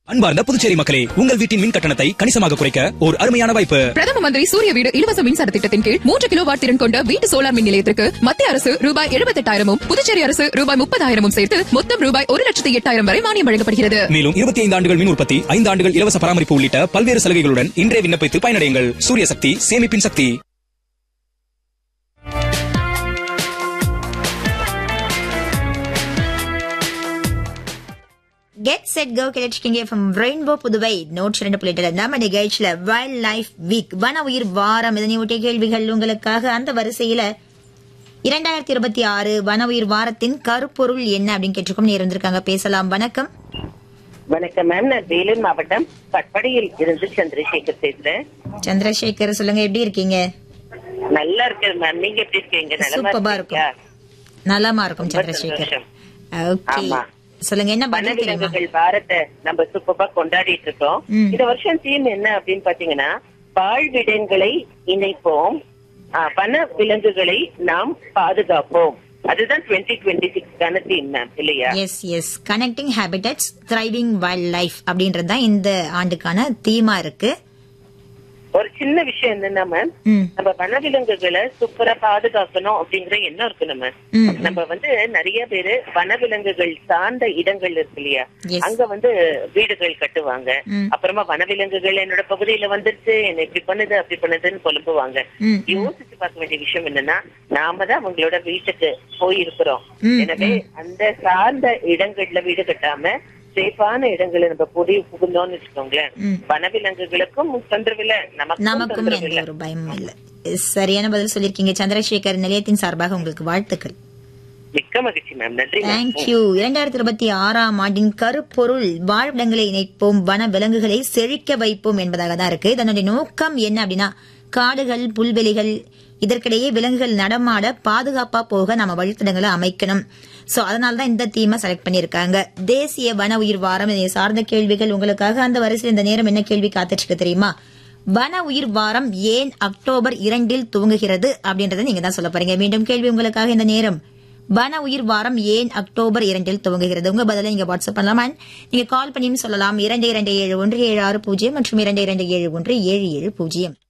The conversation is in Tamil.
அன்பார்ந்த புதுச்சேரி மக்களே உங்கள் வீட்டின் மின் கட்டணத்தை கணிசமாக குறைக்க ஒரு அருமையான வாய்ப்பு பிரதம மந்திரி சூரிய வீடு இலவச மின்சார திட்டத்தின் கீழ் மூன்று கிலோ வாட் திறன் கொண்ட வீட்டு சோலார் மின் நிலையத்திற்கு மத்திய அரசு ரூபாய் எழுபத்தெட்டாயிரமும் புதுச்சேரி அரசு ரூபாய் முப்பதாயிரமும் சேர்த்து மொத்தம் ரூபாய் ஒரு லட்சத்தி எட்டாயிரம் வரை மானியம் வழங்கப்படுகிறது மேலும் இருபத்தி ஐந்து ஆண்டுகள் மின் உற்பத்தி ஐந்து ஆண்டுகள் இலவச பராமரிப்பு உள்ளிட்ட பல்வேறு சலுகைகளுடன் இன்றே விண்ணப்பித்து பயனடையுங்கள் சூரிய சக்தி சேமிப்பின் சக்தி கெட் செட் கோ கிடைச்சிக்கிங்க ஃப்ரம் ரெயின்போ புதுவை நூற்றி ரெண்டு புள்ளி நம்ம நிகழ்ச்சியில வைல்ட் லைஃப் வீக் வன உயிர் வாரம் இதனை ஒட்டிய கேள்விகள் உங்களுக்காக அந்த வரிசையில இரண்டாயிரத்தி இருபத்தி ஆறு வன உயிர் வாரத்தின் கருப்பொருள் என்ன அப்படின்னு கேட்டிருக்கோம் நீ இருந்திருக்காங்க பேசலாம் வணக்கம் வணக்கம் மேம் நான் வேலூர் மாவட்டம் பட்படியில் இருந்து சந்திரசேகர் பேசுறேன் சந்திரசேகர் சொல்லுங்க எப்படி இருக்கீங்க நல்லா இருக்கேன் மேம் நீங்க எப்படி இருக்கீங்க நலமா சூப்பரா இருக்கீங்களா? இருக்கும் நலமா இருக்கும் ரொம்ப சந்திரசேகர் சந்தோஷம். ஓகே ஆமா. சொல்லுங்க என்ன பதில் தெரியுமா வனவிலங்குகள் வாரத்தை நம்ம சூப்பரா கொண்டாடிட்டு இருக்கோம் ம். இந்த வருஷம் தீம் என்ன அப்படின்னு பாத்தீங்கன்னா வாழ்விடங்களை இணைப்போம் ஆ, வன விலங்குகளை நாம் பாதுகாப்போம் அதுதான் டுவெண்ட்டி டுவெண்ட்டி சிக்ஸ்க்கான தீம் மேம் இல்லையா yes yes connecting habitats thriving wildlife அப்படின்றது தான் இந்த ஆண்டுக்கான தீமா இருக்கு ஒரு சின்ன விஷயம் என்னன்னா மேம் ம் நம்ம வனவிலங்குகளை சூப்பரா பாதுகாக்கணும் அப்படிங்கிற எண்ணம் இருக்கு நம்ம ம். நம்ம வந்து நிறைய பேரு வனவிலங்குகள் சார்ந்த இடங்கள் இருக்கு இல்லையா Yes. அங்க வந்து வீடுகள் கட்டுவாங்க ம். அப்புறமா வனவிலங்குகள் என்னோட பகுதியில வந்துருச்சு என்ன இப்படி பண்ணுது அப்படி பண்ணுதுன்னு புலம்புவாங்க ம், ம். யோசிச்சு பார்க்க வேண்டிய விஷயம் என்னன்னா நாம தான் அவங்களோட வீட்டுக்கு போயிருக்கிறோம் ம், எனவே அந்த சார்ந்த இடங்கள்ல வீடு கட்டாம சேஃபான இடங்களை நம்ம புதி புகுந்தோம்னு வச்சுக்கோங்களேன் ம். வனவிலங்குகளுக்கும் தொந்தரவில்லை நமக்கும் நமக்கும் எந்த தொந்தரவில்லை ஒரு பயமும் இல்ல சரியான பதில் சொல்லிருக்கீங்க சந்திரசேகர் நிலையத்தின் சார்பாக உங்களுக்கு வாழ்த்துக்கள் மிக்க மகிழ்ச்சி மேம் நன்றி ma'am. தேங்க்யூ இரண்டாயிரத்தி இருபத்தி ஆறாம் ஆண்டின் கருப்பொருள் வாழ்விடங்களை இணைப்போம் வன விலங்குகளை செழிக்க வைப்போம் என்பதாக தான் இருக்கு இதனுடைய நோக்கம் என்ன அப்படின்னா காடுகள் புல்வெளிகள் இதற்கிடையே விலங்குகள் நடமாட பாதுகாப்பா போக நம்ம வழித்தடங்களை அமைக்கணும் சோ அதனால தான் இந்த தீமை செலக்ட் பண்ணிருக்காங்க தேசிய வன உயிர் வாரம் இதை சார்ந்த கேள்விகள் உங்களுக்காக அந்த வரிசையில் இந்த நேரம் என்ன கேள்வி காத்துட்டு இருக்கு தெரியுமா வன உயிர் வாரம் ஏன் அக்டோபர் இரண்டில் துவங்குகிறது அப்படின்றத நீங்க தான் சொல்ல போறீங்க மீண்டும் கேள்வி உங்களுக்காக இந்த நேரம் வன உயிர் வாரம் ஏன் அக்டோபர் இரண்டில் துவங்குகிறது உங்க பதிலை நீங்க வாட்ஸ்அப் பண்ணலாம் and நீங்க கால் பண்ணியும் சொல்லலாம் இரண்டு இரண்டு ஏழு ஒன்று ஏழு ஆறு பூஜ்ஜியம் மற்றும் இரண்டு இரண்டு ஏழு ஒன்று ஏழு ஏழு பூஜ்ஜியம்